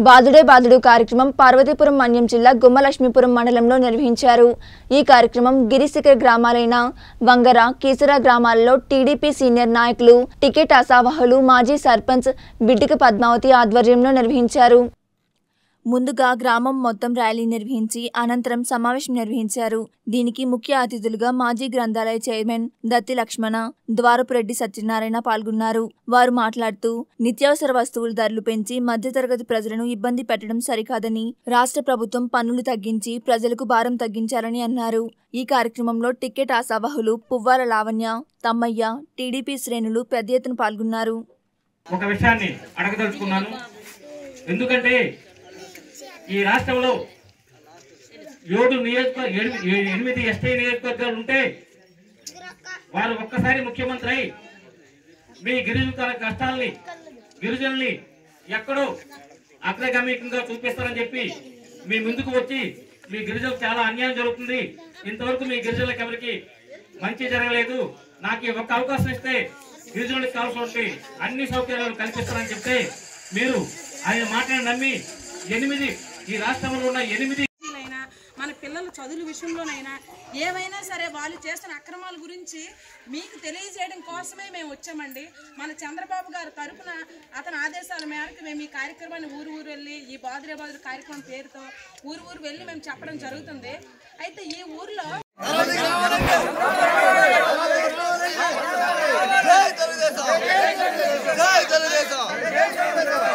బాదుడే బాదుడు కార్యక్రమం పార్వతీపురం మన్యం జిల్లా గుమ్మలక్ష్మీపురం మండలంలో నిర్వహించారు ఈ కార్యక్రమం గిరిశిఖర్ గ్రామాలైన వంగర కీసర గ్రామాలలో టీడీపీ సీనియర్ నాయకులు టికెట్ అసావహులు మాజీ సర్పంచ్ బిడ్డిక పద్మావతి ఆధ్వర్యంలో నిర్వహించారు ముందుగా గ్రామం మొత్తం ర్యాలీ నిర్వహించి అనంతరం సమావేశం నిర్వహించారు దీనికి ముఖ్య అతిథులుగా మాజీ గ్రంథాలయ చైర్మన్ దత్తి లక్ష్మణ ద్వారపురెడ్డి సత్యనారాయణ పాల్గొన్నారు వారు మాట్లాడుతూ నిత్యావసర వస్తువుల ధరలు పెంచి మధ్యతరగతి ప్రజలను ఇబ్బంది పెట్టడం సరికాదని రాష్ట్ర ప్రభుత్వం పన్నులు తగ్గించి ప్రజలకు భారం తగ్గించాలని అన్నారు ఈ కార్యక్రమంలో టికెట్ ఆశావహులు పువ్వాల లావణ్య తమ్మయ్య టీడీపీ శ్రేణులు పెద్ద ఎత్తున పాల్గొన్నారు ఒక విషయాన్ని అడగదలుచుకున్నాను ఎందుకంటే ఈ రాష్ట్రంలో ఏడు నియోజక ఎనిమి- ఏ- ఎనిమిది ఎస్టీ నియోజకవర్గాలు ఉంటే వారు ఒక్కసారి ముఖ్యమంత్రి అయి మీ గిరిజన కష్టాల్ని గిరిజనుల్ని ఎక్కడో అగ్రగామికంగా చూపిస్తారని చెప్పి మీ ముందుకు వచ్చి మీ గిరిజనులకు చాలా అన్యాయం జరుగుతుంది ఇంతవరకు మీ గిరిజనులకు ఎవరికి మంచి జరగలేదు నాకు ఈ ఒక్క అవకాశం ఇస్తే గిరిజనులకు కావాల్సిన అన్ని సౌకర్యాలు కల్పిస్తారని చెప్తే మీరు ఆయన మాటను నమ్మి ఎనిమిది ఈ రాష్ట్రంలో ఉన్న ఎనిమిది అయినా మన పిల్లల చదువుల విషయంలోనైనా ఏవైనా సరే వాళ్ళు చేస్తున్న అక్రమాల గురించి మీకు తెలియజేయడం కోసమే మేము వచ్చామండి మన చంద్రబాబు గారి తరపున అతని ఆదేశాల మేరకు మేము ఈ కార్యక్రమాన్ని ఊరు ఊరు వెళ్ళి ఈ బాదురే బాదురు కార్యక్రమం పేరుతో ఊరు ఊరు వెళ్ళి మేము చెప్పడం జరుగుతుంది అయితే ఈ ఊర్లో జై తెలుగుదేశం జై తెలుగుదేశం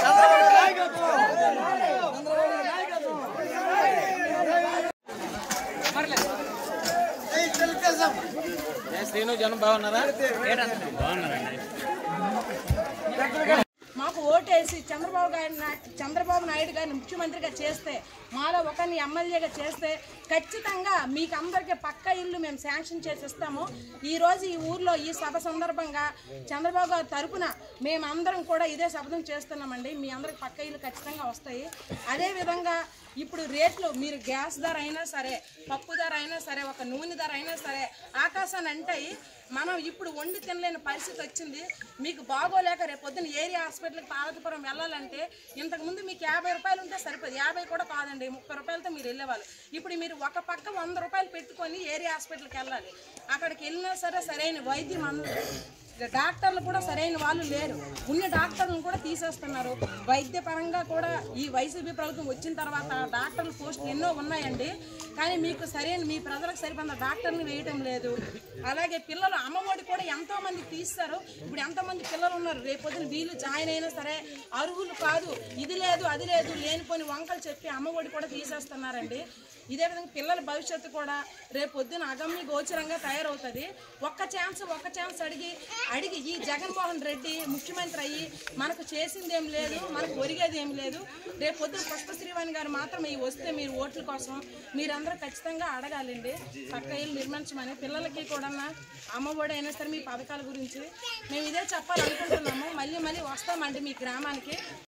మాకు ఓటేసి చంద్రబాబు గారి నా- చంద్రబాబు నాయుడు గారిని ముఖ్యమంత్రిగా చేస్తే మాలో ఒకరిని ఎమ్మెల్యేగా చేస్తే ఖచ్చితంగా మీకు అందరికీ పక్క ఇల్లు మేము శాంక్షన్ చేసి ఇస్తాము ఈ రోజు ఈ ఊర్లో ఈ సభ సందర్భంగా చంద్రబాబు గారి తరపున మేమందరం కూడా ఇదే శపథం చేస్తున్నామండి మీ అందరికి పక్క ఇల్లు ఖచ్చితంగా వస్తాయి అదేవిధంగా ఇప్పుడు రేట్లు మీరు గ్యాస్ ధర అయినా సరే పప్పు ధర అయినా సరే ఒక నూనె ధర అయినా సరే ఆకాశాన్ని అంటాయి మనం ఇప్పుడు వండి తినలేని పరిస్థితి వచ్చింది మీకు బాగోలేక రేపు పొద్దున్న ఏరియా హాస్పిటల్కి పార్వతీపురం వెళ్ళాలంటే ఇంతకుముందు మీకు యాభై రూపాయలు ఉంటే సరిపోదు యాభై కూడా కాదండి ముప్పై రూపాయలతో మీరు వెళ్ళేవాళ్ళు ఇప్పుడు మీరు ఒక పక్క వంద రూపాయలు పెట్టుకొని ఏరియా హాస్పిటల్కి వెళ్ళాలి అక్కడికి వెళ్ళినా సరే సరైన వైద్యం అందదు డాక్టర్లు కూడా సరైన వాళ్ళు లేరు ఉన్న డాక్టర్లను కూడా తీసేస్తున్నారు వైద్య పరంగా కూడా ఈ వైసీపీ ప్రభుత్వం వచ్చిన తర్వాత డాక్టర్ల పోస్టులు ఎన్నో ఉన్నాయండి కానీ మీకు సరైన మీ ప్రజలకు సరిపడిన డాక్టర్ని వేయటం లేదు అలాగే పిల్లలు అమ్మఒడి కూడా ఎంతో మంది తీస్తారు ఇప్పుడు ఎంతో మంది పిల్లలు ఉన్నారు రేపొద్దున వీళ్ళు జాయిన్ అయినా సరే అర్హులు కాదు ఇది లేదు అది లేదు లేనిపోని వంకలు చెప్పి అమ్మఒడి కూడా తీసేస్తున్నారండి ఇదే విధంగా పిల్లల భవిష్యత్తు కూడా రేపు పొద్దున అగమ్య గోచరంగా తయారవుతుంది ఒక్క ఛాన్స్ ఒక్క ఛాన్స్ అడిగి అడిగి ఈ జగన్మోహన్ రెడ్డి ముఖ్యమంత్రి అయ్యి మనకు చేసింది ఏం లేదు మనకు ఒరిగేది ఏం లేదు రేపు పొద్దున పుష్ప శ్రీవాణి గారు మాత్రం ఈ వస్తే మీరు ఓట్ల కోసం మీరందరూ ఖచ్చితంగా అడగాలండి పక్క ఇల్లు నిర్మించమని పిల్లలకి కూడా అమ్మఒడి అయినా సరే మీ పథకాల గురించి మేము ఇదే చెప్పాలనుకుంటున్నాము మళ్ళీ మళ్ళీ వస్తామండి మీ గ్రామానికి